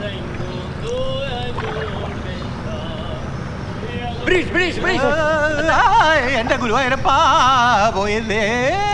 Bridge bridge bridge എന്റെ ഗുരുവായൂരപ്പ പോയല്ലേ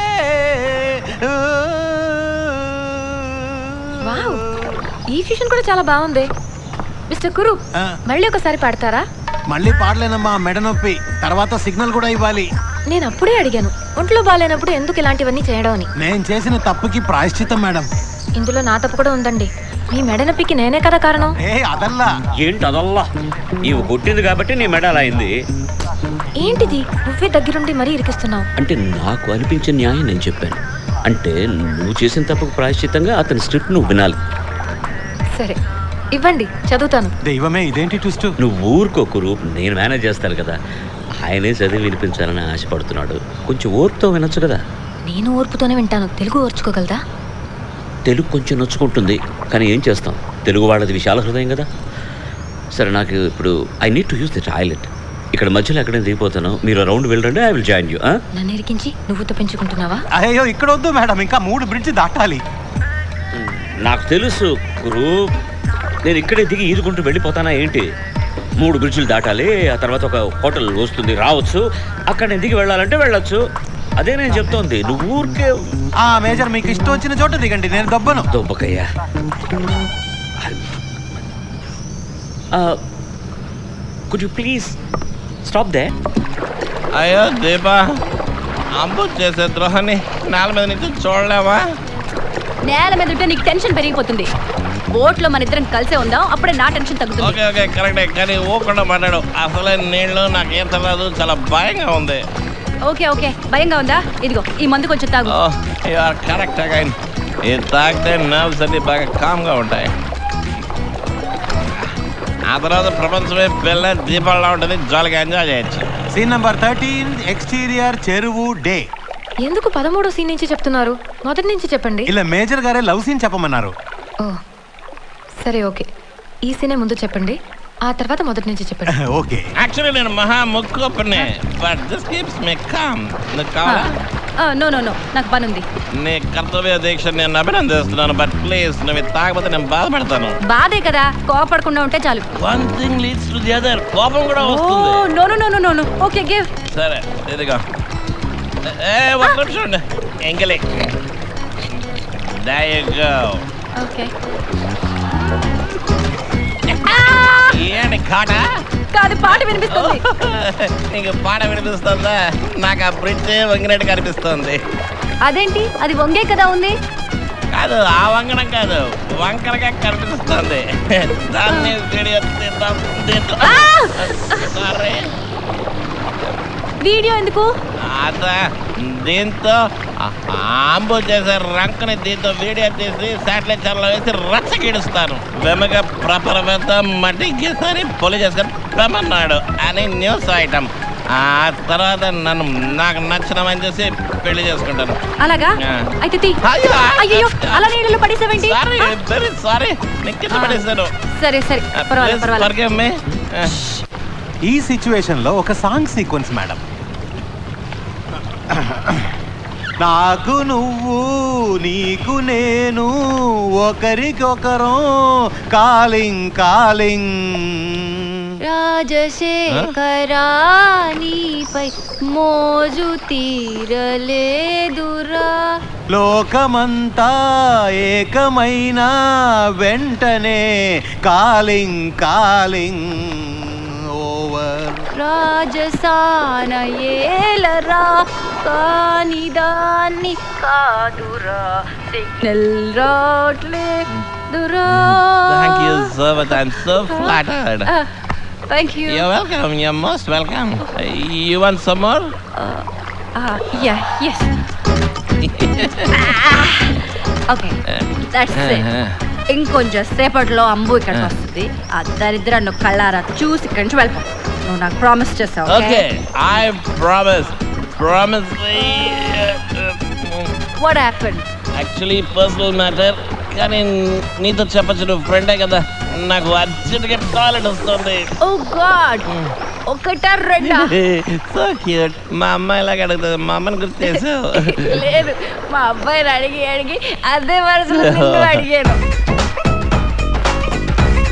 wow ఈ ఫ్యూషన్ కూడా చాలా బాగుంది మిస్టర్ కురు ఆ. మళ్ళీ ఒకసారి పాడతారా మళ్ళీ పాడలేనమ్మా మెడ నొప్పి తర్వాత సిగ్నల్ కూడా ఇవ్వాలి నేను అప్పుడే అడిగాను ఒంట్లో బాగాలేనప్పుడు ఎందుకు ఇలాంటివన్నీ చేయడం అని నేను చేసిన తప్పుకి ప్రాయశ్చిత్తం మేడం ఇందులో నా తప్పు కూడా ఉందండి మీ మెడ నొప్పికి నేనే కదా కారణం ఏ అదల్లా ఏంటి అదల్లా నీవు కొట్టింది కాబట్టి నీ మెడ అలా అయింది ఏంటిది నువ్వే దగ్గరుండి మరీ ఇరికిస్తున్నావు అంటే నాకు అనిపించిన న్యాయం నేను చెప్పాను అంటే నువ్వు చేసిన తప్పుకు ప్రాయశ్చిత్తంగా అతని స్క్రిప్ట్ నువ్వు వినాలి సరే ఇవ్వండి చదువుతాను దైవమే ఇదేంటి ట్విస్ట్ నువ్వు ఊరుకో కురూప్ నేను మేనేజ్ చేస్తాను కదా ఆయనే చదివి వినిపించాలని ఆశపడుతున్నాడు కొంచెం ఓర్పుతో వినొచ్చు కదా నేను ఓర్పుతోనే వింటాను తెలుగు ఓర్చుకోగలదా తెలుగు కొంచెం నొచ్చుకుంటుంది కానీ ఏం చేస్తాం తెలుగు వాళ్ళది విశాల హృదయం కదా సరే నాకు ఇప్పుడు I need to use the toilet ఇక్కడ మధ్యలో ఎక్కడైనా దిగిపోతాను మీరు రౌండ్ వెళ్ళండి ఐ విల్ జాయిన్ యూ నన్ను ఇరికించి నువ్వుతో పెంచుకుంటున్నావా అయ్యో ఇక్కడ వద్దు మేడం ఇంకా మూడు బ్రిడ్జ్ దాటాలి నాకు తెలుసు గురు నేను ఇక్కడే దిగి ఈదుకుంటూ వెళ్ళిపోతానా ఏంటి మూడు బ్రిడ్జిలు దాటాలి ఆ తర్వాత ఒక హోటల్ వస్తుంది రావచ్చు అక్కడ నేను దిగి వెళ్ళాలంటే వెళ్ళొచ్చు అదే నేను చెప్తోంది నువ్వు ఊరికే ఆ మేజర్ మీకు ఇష్టం వచ్చిన చోట దిగండి నేను దబ్బను దొబ్బకయ్యా could you please stop there అయ్యో దీపా అంబు చేసే ద్రోహాన్ని నేల మీద నుంచి చూడలేవా నేల మీద ఉంటే నీకు టెన్షన్ పెరిగిపోతుంది బోట్లో మన ఇద్దరం కలిసే ఉందాం అప్పుడే నా టెన్షన్ తగ్గుతుంది ఓకే ఓకే కరెక్టే కానీ ఊకుండా మాట్లాడు అసలే నీళ్లు నాకు ఏం తెలియదు చాలా భయంగా ఉంది ఓకే ఓకే భయంగా ఉందా ఇదిగో ఈ మందు కొంచెం తాగు oh you are correct again ఇది తాగితే నర్వ్స్ అన్ని బాగా కామ్గా ఉంటాయి ఆ తర్వాత ప్రపంచమే పిల్ల దీపాల్లో ఉంటుంది జాలీగా ఎంజాయ్ చేయొచ్చు సీన్ నంబర్ థర్టీన్ ఎక్స్టీరియర్ చెరువు డే ఎందుకు పదమూడో సీన్ నుంచి చెప్తున్నారు మొదటి నుంచి చెప్పండి ఇలా మేజర్ గారే లవ్ సీన్ చెప్పమన్నారు ఓ సరే ఓకే ఈ సీనే ముందు చెప్పండి ఆ తర్వాత మొదటి నుంచి చెప్పండి ఓకే యాక్చువల్లీ నేను మహా ముక్కుపనే but this keeps me calm నీకు కావాలా నో నో నో నాకు పని ఉంది నీ కర్తవ్య దీక్ష నేను అభినందిస్తున్నాను బట్ ప్లీజ్ నువ్వు ఇది తాగకపోతే నేను బాధపడతాను బాధే కదా కోపడకుండా ఉంటే చాలు one thing leads to the other కోపం కూడా ఓ వస్తుంది no no no no no no okay give సరే ఇదిగో ఏ ఒక్క నిమిషం ఉండు ఎంగలి There you go. ఓకే ఏంటి కాట కాదు పాట వినిపిస్తుంది నీకు పాట వినిపిస్తుందా నాకు ఆ బ్రిడ్జ్ వంగినట్టు కనిపిస్తుంది అదేంటి అది వంగే కదా ఉంది కాదు ఆ వంగడం కాదు వంకరగా కనిపిస్తుంది దాన్ని వీడియో తీద్దాం దీంట్లో సారీ వీడియో ఎందుకు అదా దీంతో ఆ- ఆంబు చేసే రంకని దీంతో వీడియో తీసి శాటిలైట్ ఛానల్ వేసి రచ్చగిడుస్తాను వెమగ ప్రపరవేత్త మట్టికేసరి పొలి చేసుకొని రమ్మన్నాడు అని న్యూస్ ఐటమ్ ఆ తర్వాత నన్ను నాకు నచ్చినమని చేసి పెళ్లి చేసుకుంటాను అలాగా ఆ. అయితే తీ అయ్యో. అయ్యో అలా నీళ్ళలో పడేసావేంటి సారీ వెరీ సారీ నేను కింద పడేశాను సరే సరే పర్వాలేదు పర్వాలేదు Forgive me. ఆ. ఈ సిచ్యువేషన్ లో ఒక సాంగ్ సీక్వెన్స్ మేడం నాకు నువ్వు నీకు నేను ఒకరికొకరం కాలింగ్ కాలింగ్ రాజశేఖరా నీపై మోజు తీరలేదురా లోకమంతా ఏకమైన వెంటనే కాలింగ్ కాలింగ్ ఓవర్ రాజసాన ఏలరా కాని దాన్ని కాదురా సిగ్నల్ రాట్లేదురా Thank you so much. I'm so flattered. Thank you You're welcome. You're most welcome. You want some more? Yeah yes okay that's it ఇంకొంచెం సేపట్లో అంబు ఇక్కడికి వస్తుంది ఆ దరిద్రాన్ని నువ్వు కళ్ళారా చూసి ఇక్కడి నుంచి వెళ్ళిపో నువ్వు నాకు ప్రామిస్ చేసావు Okay. I promise. Promise me. What happen actually personal matter కానీ నీతో చెప్పచ్చు నువ్వు ఫ్రెండే కదా నాకు అర్జెంట్గా టాయిలెట్ వస్తుంది ఓ గాడ్ ఒకటా రెండా సో క్యూట్ మా అమ్మాయి లాగా అడుగుతుంది మా అమ్మని గుర్తు చేసావు లేదు మా అబ్బాయిని అడిగి అడిగి అదే వరుసలో నిన్ను అడిగాను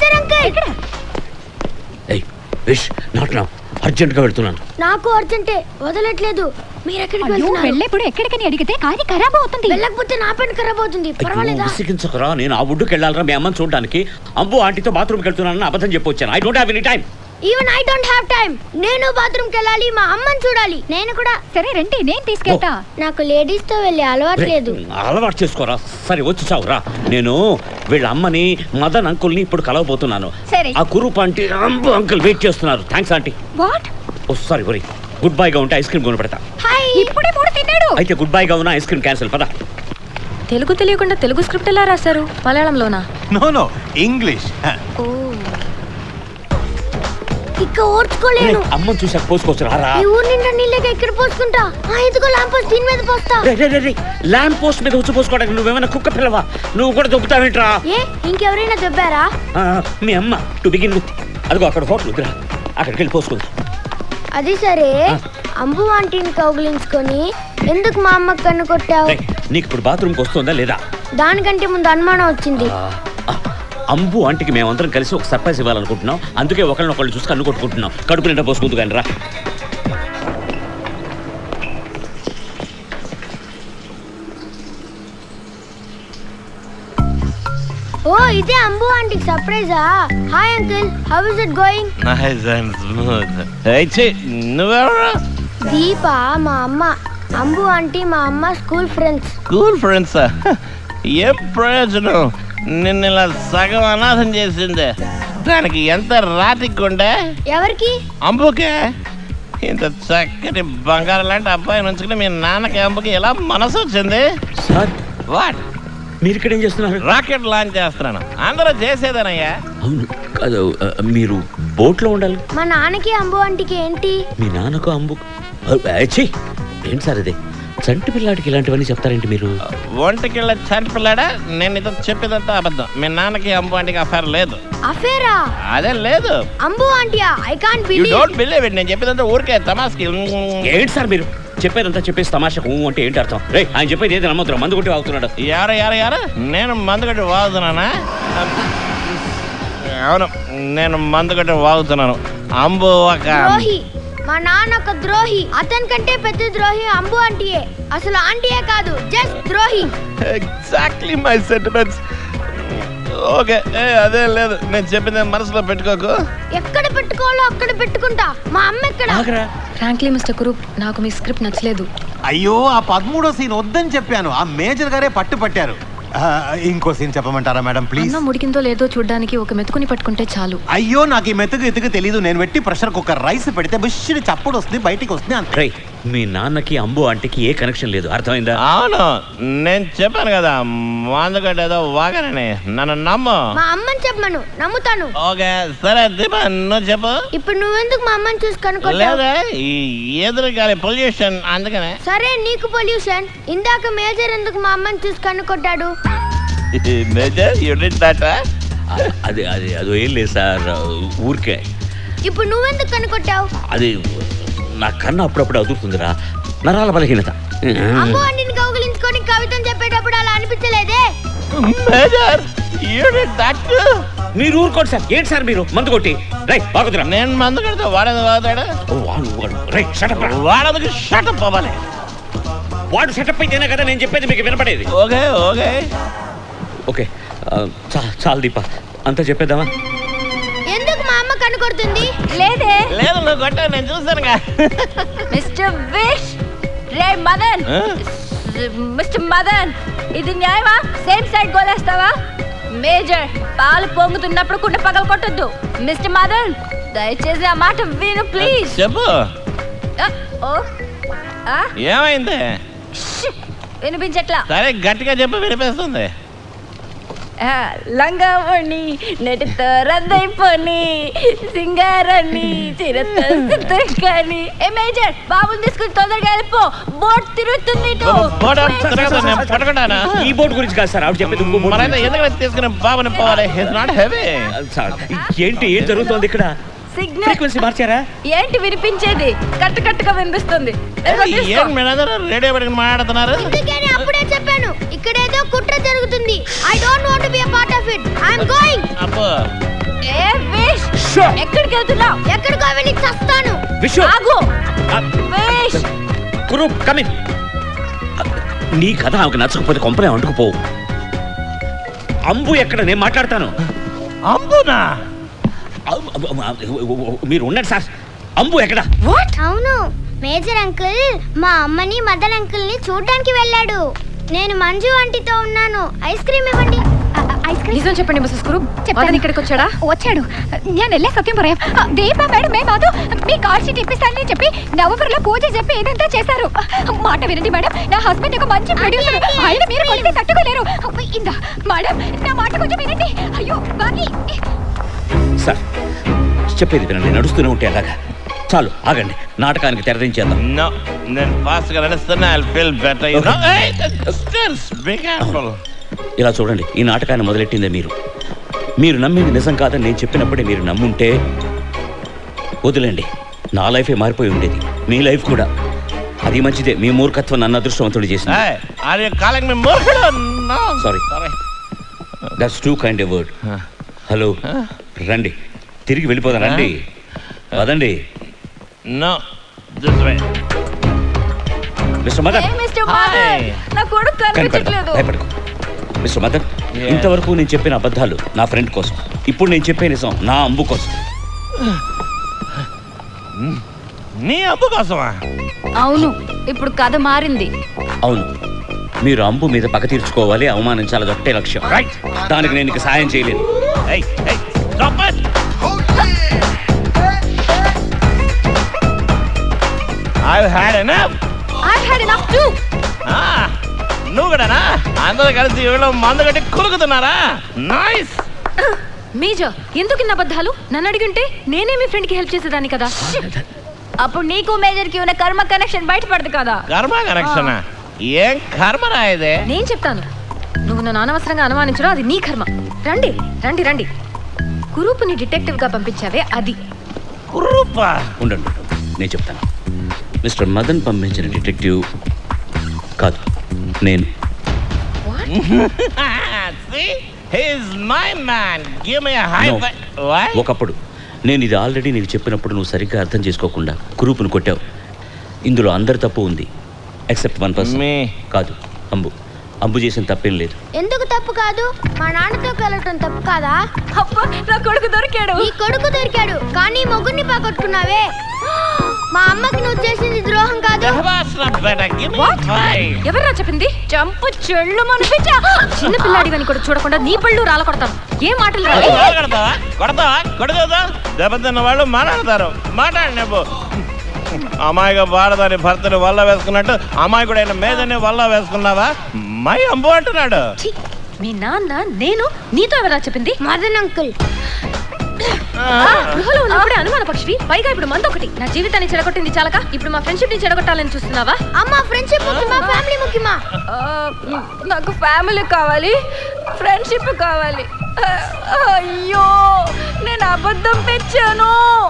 వచ్చారు అంకుల్ ఏయ్ విష్ నాట్ నా అర్జెంట్గా వెళ్తున్నాను నాకు అర్జెంటే వదలట్లేదు మీరు ఎక్కడికి అయ్యో వెళ్తున్నారు వెళ్ళేప్పుడు ఎక్కడికని అడిగితే కానీ ఖరాబ్ అవుతుంది వెళ్ళకపోతే నా పెన్ ఖరాబ్ అవుతుంది పర్వాలేదా విసిగించకరా నేను ఆ వుడ్డుకి వెళ్ళాలరా మీ అమ్మని చూడడానికి అంబు ఆంటీతో బాత్రూమ్కి వెళ్తున్నానని అబద్ధం చెప్పొచ్చాను I don't have any time even I don't have time నేను బాత్రూమ్ కి వెళ్ళాలి మా అమ్మని చూడాలి నేను కూడా సరే రండి నేను తీసుకెళ్తా నాకు లేడీస్ తో వెళ్ళే అలవాటు లేదు అలవాటు చేసుకోరా సరే వచ్చి చావురా నేను వీళ్ళ అమ్మని మదన్ అంకుల్ని ఇప్పుడు కలవబోతున్నాను సరే. ఆ Kurup aunty Ambu uncle wait చేస్తున్నారు thanks aunty what oh sorry worry good బైగా ఉంటే ఐస్ క్రీమ్ కొనిపెడతా హాయ్ ఇప్పుడే మూడు తిన్నాడు అయితే గుడ్ బైగా ఉన్న ఐస్ క్రీమ్ క్యాన్సిల్ పదా తెలుగు తెలియకుండా తెలుగు స్క్రిప్ట్ ఎలా రాశారు మలయాళంలోనా నో నో ఇంగ్లీష్ ఓ ఇక్క ఓర్చుకోలేను అమ్మని చూసాక పోసుకోవచ్చు రారా ఈ ఊరు నిండా నీళ్ళకి ఎక్కడ పోసుకుంటా ఆ ఇదిగో లాంపోస్ దీని మీద పోస్తా ల్యాంప్ పోస్ట్ మీద వచ్చి పోసుకోవడానికి నువ్వేమైనా కుక్క పిల్లవా నువ్వు కూడా దొబ్బుతావేంట్రా ఏ ఇంకెవరైనా దొబ్బారా ఆ, మీ అమ్మ టు బిగిన్ విత్ అదిగో అక్కడ హోటల్ వద్దురా అక్కడికి వెళ్ళి పోసుకుందా అది సరే అంబు ఆంటీని కౌగిలించుకొని ఎందుకు మా అమ్మకు కన్ను కొట్టావు రేయ్, నీకు ఇప్పుడు బాత్రూమ్కి వస్తుందా లేదా దానికంటే ముందు అనుమానం వచ్చింది ఆ, ఆ, అంబు ఆంటీకి మేమందరం కలిసి ఒక సర్ప్రైజ్ ఇవ్వాలనుకుంటున్నాం అందుకే ఒకళ్ళనొకళ్ళు చూసి కన్ను కొట్టుకుంటున్నాం కడుపు నిండా పోసుకుందు కానీ రా ఓ ఇదే అంబు ఆంటీకి సర్ప్రైజా hi uncle how is it going nice and smooth అయితే నువ్వెవరు దీప మా అమ్మ అంబు ఆంటీ మా అమ్మ స్కూల్ ఫ్రెండ్స్ స్కూల్ ఫ్రెండ్స్ ఏ ప్రయోజనం నిన్ను ఇలా సగం అనాథం చేసిందే దానికి ఎంత రాతికుండే ఎవరికి అంబుకే ఇంత చక్కటి బంగారం లాంటి అబ్బాయిని ఉంచుకుని మీ నాన్నకి అంబుకి ఎలా మనసు వచ్చింది సార్ వాట్ మీరు ఇక్కడ ఏం చేస్తున్నారు రాకెట్ లాంచ్ చేస్తున్నాను అందరూ చేసేదేనయ్యా అవును కాదు ఆ, మీరు బోట్లో ఉండాలి మా నాన్నకి అంబు ఆంటీకి ఏంటి మీ నాన్నకు అంబు ఛీ ఏంటి సార్ ఇది చంటి పిల్లాడికి ఇలాంటివన్నీ చెప్తారేంటి మీరు ఒంటికిళ్ళ చనిపిల్లాడా నేను ఇదో చెప్పేదంతా అబద్ధం మీ నాన్నకి అంబు ఆంటీకి అఫేర్ లేదు అఫేరా అదే లేదు అంబు ఆంటీయా I can't you believe don't believe it నేను చెప్పేదంతా ఊరికే తమాస్కి ఏంటి సార్ మీరు చెప్పేదంతా చెప్పేసి తమాషకు ఊ అంటే ఏంటి అర్థం రే ఆయన చెప్పేది ఏది నమ్మద్దు మందు కొట్టి అవుతున్నాడు యారు యారు యారు నేను మందుగడ్డి వాగుతున్నానా అవును నేను మందుగడ్డి వాగుతున్నాను అంబు ఒక ద్రోహి మా నాన్న ఒక ద్రోహి అతని కంటే పెద్ద ద్రోహి అంబు ఆంటీయే అసలు ఆంటీయే కాదు జస్ట్ ద్రోహి ఎగ్జాక్ట్లీ మై సెంటిమెంట్స్ ఓకే ఏ అదే లేదు నేను చెప్పింది మనసులో పెట్టుకోకు ఎక్కడ పెట్టుకోవాలో అక్కడ పెట్టుకుంటా మా అమ్మ ఎక్కడ ఆగరా ఫ్రాంక్లీ మిస్టర్ కురూప్ నాకు మీ స్క్రిప్ట్ నచ్చలేదు అయ్యో ఆ పదమూడో సీన్ వద్దని చెప్పాను ఆ మేజర్ గారే పట్టు పట్టారు ఆ, ఇంకో సీన్ చెప్పమంటారా మేడం ప్లీజ్ అన్నం ఉడికిందో లేదో చూడడానికి ఒక మెతుకుని పట్టుకుంటే చాలు అయ్యో నాకు ఈ మెతుకు ఎతుకు తెలియదు నేను పెట్టి ప్రెషర్ కుక్కర్ రైస్ పెడితే బుష్ని చప్పుడు వస్తుంది బయటికి వస్తుంది అంతే రే మీ నాన్నకి అంబు ఆంటీకి ఏ కనెక్షన్ లేదు అర్థమైందా అవును నేను చెప్పాను కదా మందుగడ్డ ఏదో వాగనని నన్ను నమ్ము మా అమ్మని చెప్పమను నమ్ముతాను ఓకే సరే దీప నువ్వు చెప్పు ఇప్పుడు నువ్వెందుకు మా అమ్మని చూసి కనుక్కుంటావు లేదా ఈ ఎదురు గాలి పొల్యూషన్ అందుకనే సరే నీకు పొల్యూషన్ ఇందాక మేజర్ ఎందుకు మా అమ్మని చూసి కనుక్కొట్టాడు మేజర్ యూనిట్ దాటా అది అది అది ఏం లేదు సార్ ఊరికే ఇప్పుడు నువ్వెందుకు కనుక్కొట్టావు అది నా కన్ను అప్పుడప్పుడు అదురుతుందిరా నరాల బలహీనత అమ్మ ఆంటీని కౌగిలించుకొని కవితం చెప్పేటప్పుడు అలా అనిపించలేదే మేజర్ యూనిట్ దట్ మీరు ఊరుకోండి సార్ ఏంటి సార్ మీరు మందు కొట్టి రై బాగుతురా నేను మందు కడితే వాడేది వాదాడా వాడు వాడు రై షటప్ వాడదుకు షటప్ అవ్వాలి వాడు సెటప్ అయితేనే కదా నేను చెప్పేది మీకు వినపడేది ఓకే ఓకే ఓకే ఆ, చా చాలు దీప అంతా చెప్పేద్దామా ఎందుకు మా అమ్మ కనుకొడుతుంది లేదే లేదు నువ్వు కొట్టా నేను చూసానుగా మిస్టర్ విష్ రే మదన్ ఆ? మిస్టర్ మదన్ ఇది న్యాయమా సేమ్ సైడ్ గోలేస్తావా మేజర్ పాలు పొంగుతున్నప్పుడు కుండ పగలు కొట్టొద్దు మిస్టర్ మదన్ దయచేసి ఆ మాట విను ప్లీజ్ చెప్పు ఓ ఆ, ఏమైంది ష్, వినిపించట్లా సరే గట్టిగా చెప్పు వినిపిస్తుంది ఆ, లంగావణి నెటితో రద్దయిపోని సింగారాన్ని చిరతో సిద్ధకాని ఏ మేజర్ బాబుని తీసుకుని తొందరగా వెళ్ళిపో బోట్ తిరుగుతుంది ఇటు. బోర్డు తిరగదు, నేను పట్టుకుంటానా ఈ బోర్డు గురించి కాదు సార్ ఆవిడ చెప్పేది ఇంకో బోర్డు మరైతే ఎందుకంటే తీసుకుని బాబుని పోవాలి ఇట్స్ నాట్ హెవీ సార్ ఏంటి ఏం జరుగుతోంది ఇక్కడ సిగ్నల్ ఫ్రీక్వెన్సీ మార్చారా ఏంటి వినిపించేది కట్టు కట్టుగా వినిపిస్తుంది ఏదో తీసుకో. ఏం మీరందరూ రేడియో పెట్టుకుని మాట్లాడుతున్నారు అందుకని అప్పుడే చెప్పాను ఇక్కడేదో కుట్ర జరుగుతుంది I don't want be a part of it I am going అబ్బో ఏ విష్ షో! ఎక్కడికి వెళ్తున్నావు ఎక్కడికో వెళ్ళి చస్తాను విశ్వ ఆగు ఆ, విష్ గురు కమిన్ నీ కథ ఆమెకు నచ్చకపోతే కొంపలే అంటుకుపోవు అంబు ఎక్కడ నేను మాట్లాడతాను అంబునా అం- అం- అం- మీరు ఉండండి సార్ అంబు ఎక్కడ అవును మేజర్ అంకుల్ మా అమ్మని మదన్ అంకుల్ ని చూడడానికి వెళ్ళాడు నేను మంజు ఆంటీతో ఉన్నాను ఐస్ క్రీమ్ ఇవ్వండి ఐస్ క్రీమ్ నిజం చెప్పండి మిస్సెస్ కురు చెప్తాను. మదన్ ఇక్కడికి వచ్చాడా వచ్చాడు నేను వెళ్ళే సత్యం പറയാം దీపా మేడం మే మాధు మీ కాల్ షీట్ ఇప్పిస్తానని చెప్పి నవంబర్ లో పూజ చెప్పి ఇదంతా చేశారు మాట వినండి మేడం నా హస్బెండ్ ఒక మంచి ప్రొడ్యూసర్ ఆయన మీరు కొడితే తట్టుకోలేరు ఇందా మేడం నా మాట కొంచెం వినండి అయ్యో బాగి సార్ చెప్పేది వినండి నడుస్తూనే ఉంటే అలాగా చాలు ఆగండి నాటకానికి తెరదించేద్దాం నో నేను ఫాస్ట్ గా నడుస్తున్నా I feel better you know ఏయ్ స్టిల్స్ బి కేర్ఫుల్ ఇలా చూడండి ఈ నాటకాన్ని మొదలెట్టిందే మీరు మీరు నమ్మింది నిజం కాదని నేను చెప్పినప్పుడే మీరు నమ్ముంటే వదిలేండి నా లైఫే మారిపోయి ఉండేది మీ లైఫ్ కూడా అది మంచిదే మీ మూర్ఖత్వం నన్ను అదృష్టవంతుడు చేసింది ఏయ్ ఆర్ యు కాలింగ్ మీ మూర్ఖుడు no Sorry. Sorry that's too kind a word hello రండి తిరిగి వెళ్ళిపోదాం రండి వదండి no this way mister Madan ఏ మిస్టర్ మదన్ నా కొడుకు కనిపించట్లేదు భయపడకు మిస్టర్ మదన్ Yeah. ఇంతవరకు నేను చెప్పిన అబద్ధాలు నా ఫ్రెండ్ కోసం ఇప్పుడు నేను చెప్పే నిజం నా అంబు కోసం నీ అబ్బు కోసమా అవును ఇప్పుడు కథ మారింది అవును మీరు అంబు మీద పగ తీర్చుకోవాలి అవమానించాలి ఒకటే లక్ష్యం రైట్ దానికి నేను ఇక సాయం చేయలేను ఏయ్ ఏయ్ stop it I had enough I had enough టు నువ్వు కూడానా అందరూ కలిసి వీళ్ళు మందు కట్టి కులుకుతున్నారా నైస్ మేజర్ ఎందుకు ఇన్ని అబద్ధాలు నన్ను అడిగింటే నేనే మీ ఫ్రెండ్ కి హెల్ప్ చేసేదాన్ని కదా అప్పుడు నీకు మేజర్ కి ఉన్న కర్మ కనెక్షన్ బయటపడదు కదా కర్మ కనెక్షన్ ఏం కర్మ రాయదే నేను చెప్తాను నువ్వు నన్ను అనవసరంగా అనుమానించడం అది నీ కర్మ రండి రండి రండి కురూపుని డిటెక్టివ్ గా పంపించావే అది కుర్రూపా ఉండండి నేను చెప్తాను మిస్టర్ మదన్ పంపించిన డిటెక్టివ్ కాదు నేను See? He's my man. Give me a high No. five. What? ఒకప్పుడు నేను ఇది ఆల్రెడీ నీకు చెప్పినప్పుడు నువ్వు సరిగ్గా అర్థం చేసుకోకుండా కురూపును కొట్టావు ఇందులో అందరి తప్పు ఉంది ఎక్సెప్ట్ వన్ పర్సన్ Me. కాదు అంబు అంబు చేసిన తప్పేం లేదు ఎందుకు తప్పు కాదు మా నాన్నతో కలవటం తప్పు కాదా అబ్బా నా కొడుకు దొరికాడు నీ కొడుకు దొరికాడు కానీ మొగుడిని పగొట్టుకున్నావే మా అమ్మకి నువ్వు చేసింది ద్రోహం కాదు That's not better. Give me a five. ఎవర్రా చెప్పింది చంపు చెళ్ళు మనిపించా చిన్న పిల్లాడివని కూడా చూడకుండా నీ పళ్ళు రాల కొడతాను ఏ మాటలు రా బాగా కొడతావా కొడతావా కొడదా దెబ్బతిన్న వాళ్ళు మాట్లాడతారు మాట్లాడి నువ్వు అమాయిగా భారతాన్ని భర్తని వల్ల వేసుకున్నట్టు అమాయకుడైన మీదని వల్ల వేసుకున్నావా మై అంబు అంటున్నాడు ఛీ, మీ నాన్న నేను నీతో ఎవరా చెప్పింది మదన్ అంకుల్ గృహలో ఉన్నప్పుడే అనుమాన పక్షి పైగా ఇప్పుడు మంది ఒకటి నా జీవితాన్ని చెడగొట్టింది చాలక ఇప్పుడు మా ఫ్రెండ్షిప్ ని చెడగొట్టాలని చూస్తున్నావా అమ్మ ఫ్రెండ్షిప్ ముఖ్యమా ఫ్యామిలీ ముఖ్యమా ఆ, నాకు ఫ్యామిలీ కావాలి ఫ్రెండ్షిప్ కావాలి ఆ, అయ్యో నేను అబద్ధం పెంచాను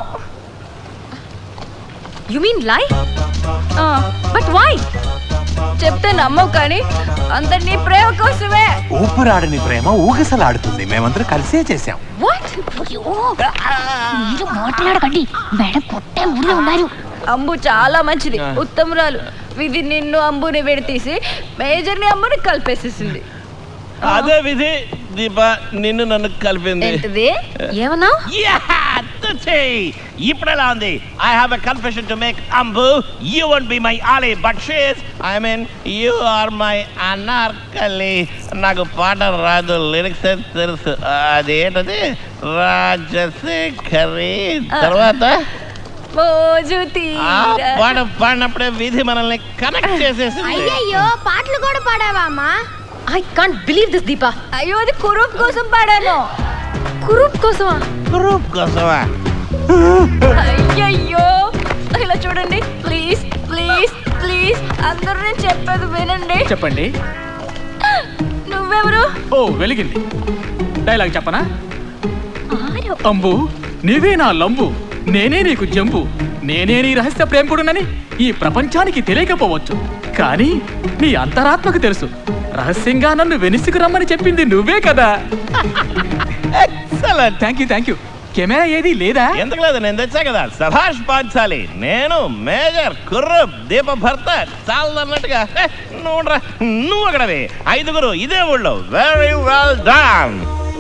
you mean lie but why చెప్తే నమ్మవు కానీ అంత నీ ప్రేమ కోసమే ఊపిరాడని ప్రేమ ఊగిసలాడుతుంది మేమందరం కలిసే చేశాం వాట్ మీరు మాట్లాడకండి మేడం పొట్టే ఊళ్ళో ఉన్నారు అంబు చాలా మంచిది ఉత్తమురాలు విధి నిన్ను అంబుని విడతీసి మేజర్ని అంబుని కలిపేసేసింది అదే విధి దీప నిన్ను నన్ను కలిపింది ఏంటిది ఏమన్నావు ఇప్పుడు ఎలా ఉంది I have a confession to make Ambu you won't be my ally but she's I mean you are my Anarkali నాకు పాట రాదు లిరిక్స్ తెలుసు అదేంటది రాజశేఖరి తర్వాత మోజు ఆ తీరా పాట పాడినప్పుడే విధి మనల్ని కనెక్ట్ చేసేసింది అయ్యయ్యో పాటలు కూడా పాడావా అమ్మా I can't believe this Deepa అయ్యో అది కురూప్ కోసం పాడాను కురూప్ కోసమా గ్రూప్ కోసమా అయ్యయ్యో ఇలా చూడండి ప్లీజ్ ప్లీజ్ ప్లీజ్ అందరూ నేను చెప్పేది వినండి చెప్పండి నువ్వెవరు ఓ వెలిగింది డైలాగ్ చెప్పనా అంబు నీవే నా లంబు నేనే నీకు జంబు నేనే నీ రహస్య ప్రేమకుడునని ఈ ప్రపంచానికి తెలియకపోవచ్చు కానీ నీ అంతరాత్మకు తెలుసు రహస్యంగా నన్ను వెనిసికు రమ్మని చెప్పింది నువ్వే కదా excellent thank you thank you camera ఏది లేదా ఎందుకు లేదు నేను తెచ్చా కదా సభాష్ పాంచాలి నేను మేజర్ కుర్రబ్ దీప భర్త చాలన్నట్టుగా ఏ, నువ్వు ఉండరా. నువ్వు అక్కడవి ఐదుగురు ఇదే ఊళ్ళో వెరీ వెల్ డన్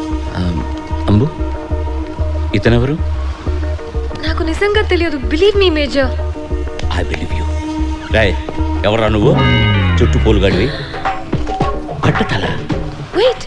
అంబు ఇతనెవరు నాకు నిజంగా తెలియదు believe me major I believe you Roy ఎవరా నువ్వు చుట్టూ పోలుగాడివి పట్టతల వెయిట్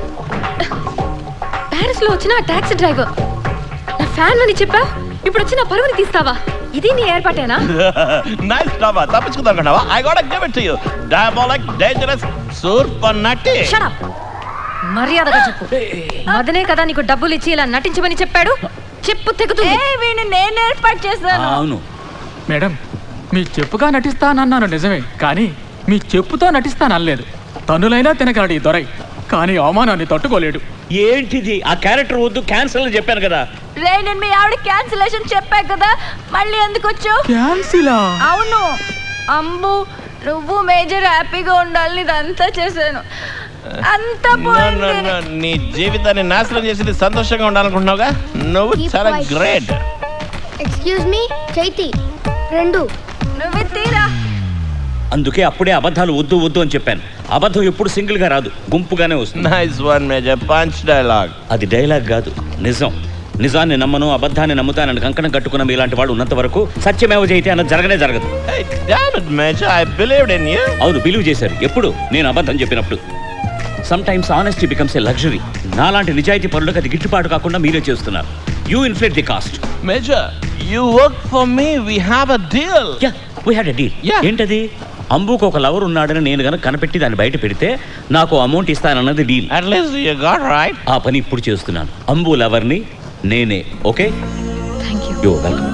ప్యారిస్ లో వచ్చిన ఆ టాక్సీ డ్రైవర్ నా ఫ్యాన్ అని చెప్పా ఇప్పుడు వచ్చి నా పరుగుని తీస్తావా ఇది నీ ఏర్పాటేనా నైస్ డ్రామా తప్పించుకుందాం అనుకున్నావా I got give it to you diabolic dangerous super nutty Shut up. మర్యాదగా చెప్పు మదనే కదా నీకు డబ్బులు ఇచ్చి ఇలా నటించమని చెప్పాడు చెప్పు తెగుతుంది ఏ వీడిని నేను ఏర్పాటు చేశాను అవును మేడం మీ చెప్పుగా నటిస్తానన్నాను నిజమే కానీ మీ చెప్పుతో నటిస్తాననలేదు తన్నులైనా తినగలడు ఈ దొరై కానీ అవమానాన్ని తట్టుకోలేడు ఏంటిది ఆ క్యారెక్టర్ వద్దు క్యాన్సిల్ అని చెప్పాను కదా రే నేను మీ ఆవిడ క్యాన్సిలేషన్ చెప్పా కదా మళ్ళీ ఎందుకు వచ్చావు క్యాన్సిలా అవును అంబు నువ్వు మేజర్ హ్యాపీగా ఉండాలని ఇదంతా చేశాను అంతా No, no, పోయింది no. నీ జీవితాన్ని నాశనం చేసింది సంతోషంగా ఉండాలనుకుంటున్నావుగా నువ్వు Keep చాలా quiet. గ్రేట్ ఎక్స్క్యూజ్ మీ చైతి రెండు నువ్వే తీరా అందుకే అప్పుడే అబద్ధాలు వద్దు వద్దు అని చెప్పాను అబద్ధం ఎప్పుడు సింగిల్ గా రాదు గుంపుగానే వస్తుంది nice one major punch dialogue అది డైలాగ్ కాదు నిజం నిజాన్ని నమ్మను అబద్ధాన్ని నమ్ముతానని కంకణం కట్టుకున్న మీలాంటి వాడు ఉన్నంత వరకు సత్యమేవ జయితే అన్నది జరగనే జరగదు Hey, damn it, Major. I believed in you. అవును బిలీవ్ చేశారు ఎప్పుడు నేను అబద్ధం చెప్పినప్పుడు sometimes honesty becomes a luxury నాలాంటి నిజాయితీ పనులకు అది గిట్టుబాటు కాకుండా మీరే చేస్తున్నారు you inflate the cost Major, you work for me. We have a deal. Yeah we had a deal Yeah. ఏంటది అంబుకు ఒక లవర్ ఉన్నాడని నేను గనక కనిపెట్టి దాన్ని బయట పెడితే నాకు అమౌంట్ ఇస్తానన్నది deal At least you got right. ఆ పని ఇప్పుడు చేస్తున్నాను అంబు లవర్ని నేనే okay thank you yo welcome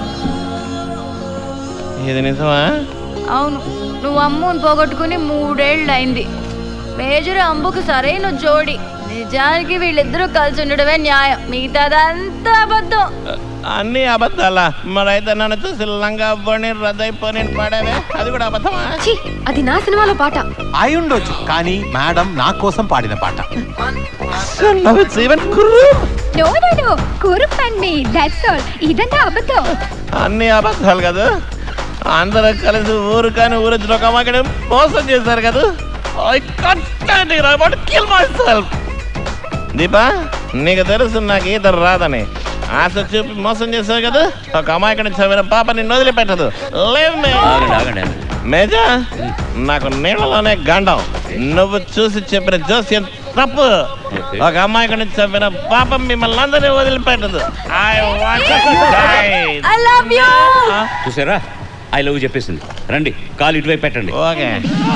ఇది నిజమా అవును నువ్వు అమ్ముని పోగొట్టుకుని మూడేళ్ళు అయింది మేజర్ అంబుకు సరైన జోడి నిజానికి వీళ్ళిద్దరూ కలిసి ఉండడమే న్యాయం మిగతాదంతా అబద్ధం అన్ని అబద్ధాలా మరైతే నన్ను చూసి లంగా పని రద్దయిపోని పడేవే అది కూడా అబద్ధమా ఛీ అది నా సినిమాలో పాట అయి ఉండొచ్చు కానీ మేడం నా కోసం పాడిన పాట Now it's even cruel. No no no Kurup and me that's all ఇదంతా అబద్ధం అన్ని అబద్ధాలు కదా అందరూ కలిసి ఊరు కానీ ఊరు వచ్చిన ఒక అమ్మాయిని మోసం చేశారు కదా I content about kill myself Deepa నీకు తెలుసు నాకు ఈత రాదని ఆశ చూపి మోసం చేశావు కదా ఒక అమాయకుని చదివిన పాప నిన్ను వదిలిపెట్టదు లేవు ఆగండి ఆగండి మేజా నాకు నీళ్ళలోనే గండం నువ్వు చూసి చెప్పిన జోస్యం తప్పు Okay. ఒక అమ్మాయికుని చంపిన పాపం మిమ్మల్ని అందరినీ వదిలిపెట్టదు I want to die. I love you చూసారా ఐ లవ్ చెప్పేసింది రండి కాలు ఇటువైపు పెట్టండి ఓకే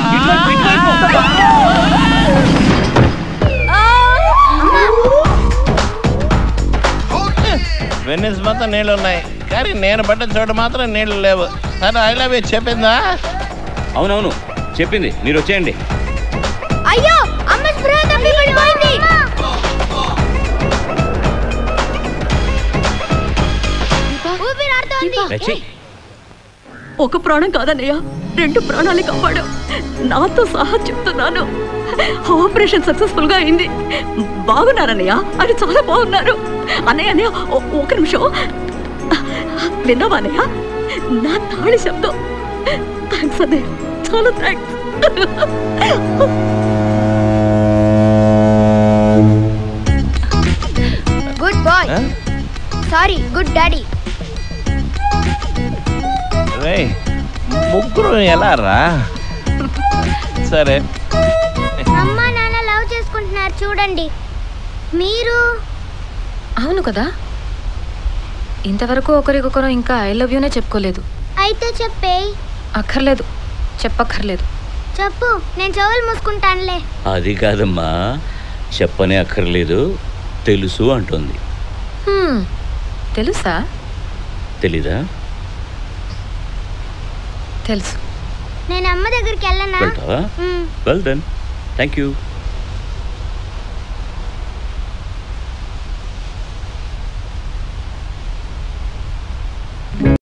వెన్నెస్ మొత్తం నీళ్ళు ఉన్నాయి కానీ నేను పడ్డ చోటు మాత్రం నీళ్లు లేవు సరే ఐ లవ్ యూ చెప్పిందా అవునవును చెప్పింది మీరు వచ్చేయండి అయ్యో అమ్మ స్పృహ తప్పి పడిపోయింది ఊపిరాడుతోంది రచి ఒక ప్రాణం కాదన్నయ్య రెండు ప్రాణాలు కాపాడు నాతో సహా చెప్తున్నాను ఆపరేషన్ సక్సెస్ఫుల్ గా అయింది బాగున్నారన్నయ్య అది చాలా బాగున్నారు అన్నయ్య అన్నయ్య ఒ- ఒక నిమిషం విన్నావా అన్నయ్య నా తాళి శబ్దం థ్యాంక్స్ అన్నయ్య చాలా thanks good boy sorry good daddy రే ముగ్గురు ఎలా రా సరే అమ్మ నాన్న లవ్ చేసుకుంటున్నారు చూడండి మీరు అవును కదా ఇంతవరకు ఒకరికొకరు ఇంకా ఐ లవ్ యూనే చెప్పుకోలేదు అయితే చెప్పేయ్ అక్కర్లేదు చెప్పక్కర్లేదు చెప్పు నేను చెవులు మూసుకుంటానులే అది కాదమ్మా చెప్పనే అక్కర్లేదు తెలుసు అంటుంది హ్మ్, తెలుసా తెలీదా తెలుసు నేను అమ్మ దగ్గరికి వెళ్ళనా వెళ్తావా మ్. Well done thank you